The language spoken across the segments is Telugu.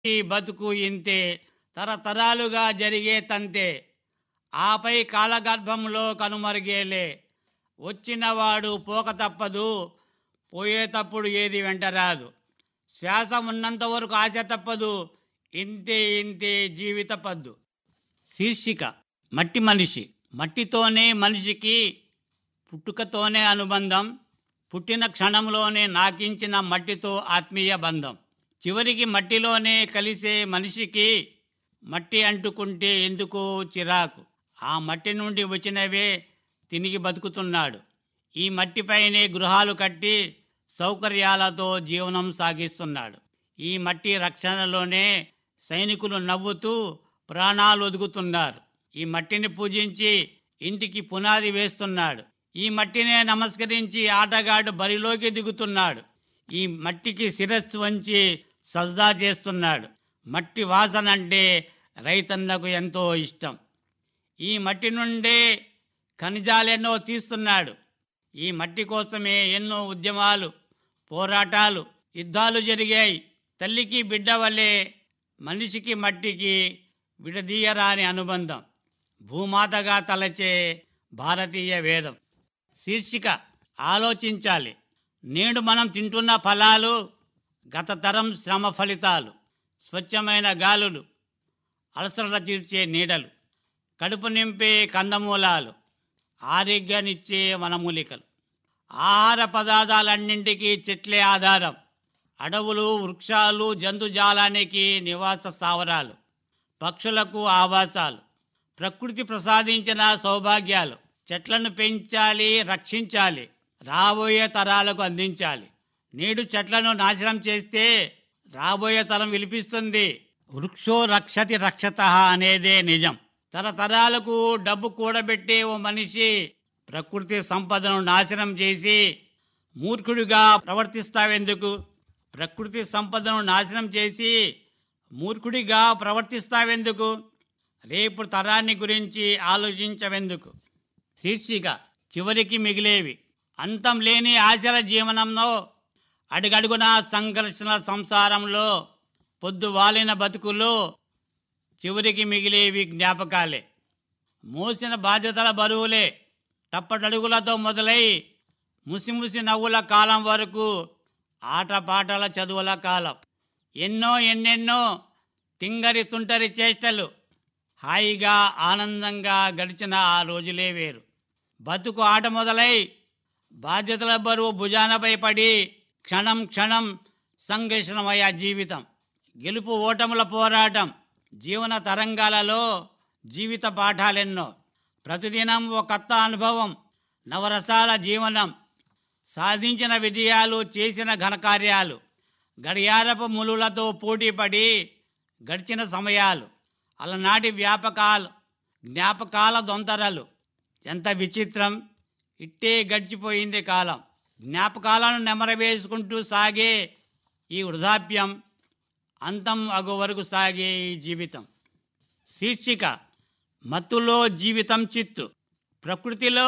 ఈ బతుకు ఇంతే తరతరాలుగా జరిగే తంతే ఆపై కాలగర్భంలో కనుమరుగేలే వచ్చినవాడు పోక తప్పదు పోయేటప్పుడు ఏది వెంటరాదు శ్వాస ఉన్నంత వరకు ఆశ తప్పదు ఇంతే ఇంతే జీవిత పద్దు శీర్షిక మట్టి మనిషి మట్టితోనే మనిషికి పుట్టుకతోనే అనుబంధం పుట్టిన క్షణంలోనే నాకించిన మట్టితో ఆత్మీయ బంధం చివరికి మట్టిలోనే కలిసే మనిషికి మట్టి అంటుకుంటే ఎందుకో చిరాకు ఆ మట్టి నుండి వచ్చినవే తిరిగి బతుకుతున్నాడు ఈ మట్టిపైనే గృహాలు కట్టి సౌకర్యాలతో జీవనం సాగిస్తున్నాడు ఈ మట్టి రక్షణలోనే సైనికులు నవ్వుతూ ప్రాణాలు ఒదుగుతున్నారు ఈ మట్టిని పూజించి ఇంటికి పునాది వేస్తున్నాడు ఈ మట్టినే నమస్కరించి ఆటగాడు బరిలోకి దిగుతున్నాడు ఈ మట్టికి శిరస్సు వంచి సజ్దా చేస్తున్నాడు మట్టి వాసన అంటే రైతన్నకు ఎంతో ఇష్టం ఈ మట్టి నుండే ఖనిజాలెన్నో తీస్తున్నాడు ఈ మట్టి కోసమే ఎన్నో ఉద్యమాలు పోరాటాలు యుద్ధాలు జరిగాయి తల్లికి బిడ్డ వల్లే మనిషికి మట్టికి విడదీయరాని అనుబంధం భూమాతగా తలచే భారతీయ వేదం శీర్షిక ఆలోచించాలి నేడు మనం తింటున్న ఫలాలు గత తరం శ్రమ ఫలితాలు స్వచ్ఛమైన గాలులు అలసట తీర్చే నీడలు కడుపు నింపే కందమూలాలు ఆరోగ్యాన్నిచ్చే వనమూలికలు ఆహార పదార్థాలన్నింటికీ చెట్లే ఆధారం అడవులు వృక్షాలు జంతుజాలానికి నివాస స్థావరాలు పక్షులకు ఆవాసాలు ప్రకృతి ప్రసాదించిన సౌభాగ్యాలు చెట్లను పెంచాలి రక్షించాలి రాబోయే తరాలకు అందించాలి నేడు చెట్లను నాశనం చేస్తే రాబోయే తరం విలిపిస్తుంది వృక్షో రక్షతి రక్షత అనేదే నిజం తరతరాలకు డబ్బు కూడబెట్టే ఓ మనిషి ప్రకృతి సంపదను నాశనం చేసి మూర్ఖుడిగా ప్రవర్తిస్తావెందుకు ప్రకృతి సంపదను నాశనం చేసి మూర్ఖుడిగా ప్రవర్తిస్తావెందుకు రేపు తరాన్ని గురించి ఆలోచించవెందుకు శీర్షిక చివరికి మిగిలేవి అంతం లేని ఆశల జీవనంలో అడుగడుగున సంఘర్షణ సంసారంలో పొద్దు వాలిన బతుకులో చివరికి మిగిలేవి జ్ఞాపకాలే మోసిన బాధ్యతల బరువులే టప్పటడుగులతో మొదలై ముసిముసి నవ్వుల కాలం వరకు ఆటపాటల చదువుల కాలం ఎన్నో ఎన్నెన్నో తింగరి తుంటరి చేష్టలు హాయిగా ఆనందంగా గడిచిన ఆ రోజులే వేరు బతుకు ఆట మొదలై బాధ్యతల బరువు భుజానపై పడి క్షణం క్షణం సంఘర్షణమయ్యా జీవితం గెలుపు ఓటముల పోరాటం జీవన తరంగాలలో జీవిత పాఠాలెన్నో ప్రతిదినం ఓ కొత్త అనుభవం నవరసాల జీవనం సాధించిన విజయాలు చేసిన ఘనకార్యాలు గడియారపు ములులతో పోటీపడి గడిచిన సమయాలు అలనాటి వ్యాపకాలు జ్ఞాపకాల దొంతరలు ఎంత విచిత్రం ఇట్టే గడిచిపోయింది కాలం జ్ఞాపకాలను నెమరవేసుకుంటూ సాగే ఈ వృధాప్యం అంతం అగు వరకు సాగే ఈ జీవితం శీర్షిక మత్తులో జీవితం చిత్తు ప్రకృతిలో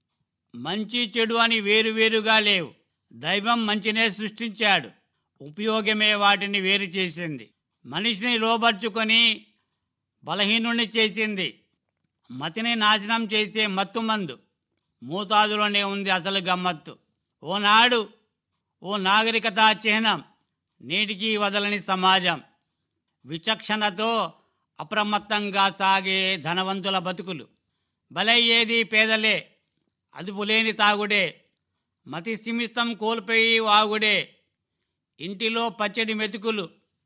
మంచి చెడు అని వేరువేరుగా లేవు దైవం మంచినే సృష్టించాడు ఉపయోగమే వాటిని వేరు చేసింది మనిషిని లోబర్చుకొని బలహీనుణ్ణి చేసింది మతిని నాశనం చేసే మత్తు మందు మోతాదులోనే ఉంది అసలు గమ్మత్తు ఓనాడు ఓ నాగరికతా చిహ్నం నేటికి వదలని సమాజం విచక్షణతో అప్రమత్తంగా సాగే ధనవంతుల బతుకులు బలయ్యేది పేదలే అదుపులేని తాగుడే మతి సిమితం కోల్పోయి వాగుడే ఇంటిలో పచ్చడి మెతుకులు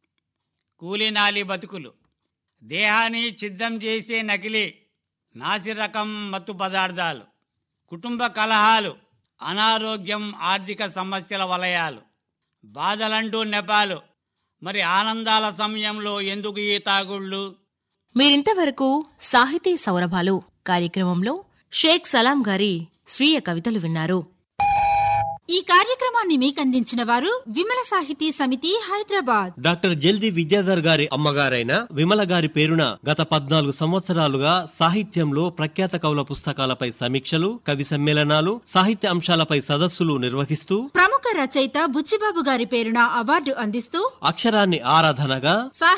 కూలినాలి బతుకులు దేహాన్ని సిద్ధం చేసే నకిలీ నాసిరకం మత్తు పదార్థాలు కుటుంబ కలహాలు అనారోగ్యం ఆర్థిక సమస్యల వలయాలు బాధలంటూ నెపాలు మరి ఆనందాల సమయంలో ఎందుకు ఈ తాగుళ్ళు మీరింతవరకు సాహితీ సౌరభాలు కార్యక్రమంలో షేక్ సలాం గారి స్వీయ కవితలు విన్నారు ఈ కార్యక్రమాన్ని మీకందించిన వారు విమల సాహితీ సమితి హైదరాబాద్ డాక్టర్ జల్ది విద్యాధర్ గారి అమ్మగారైన విమల గారి పేరున గత పద్నాలుగు సంవత్సరాలుగా సాహిత్యంలో ప్రఖ్యాత కవుల పుస్తకాలపై సమీక్షలు కవి సమ్మేళనాలు సాహిత్య అంశాలపై సదస్సులు నిర్వహిస్తూ ప్రముఖ రచయిత బుచ్చిబాబు గారి పేరున అవార్డు అందిస్తూ అక్షరాన్ని ఆరాధనగా సాహిత్య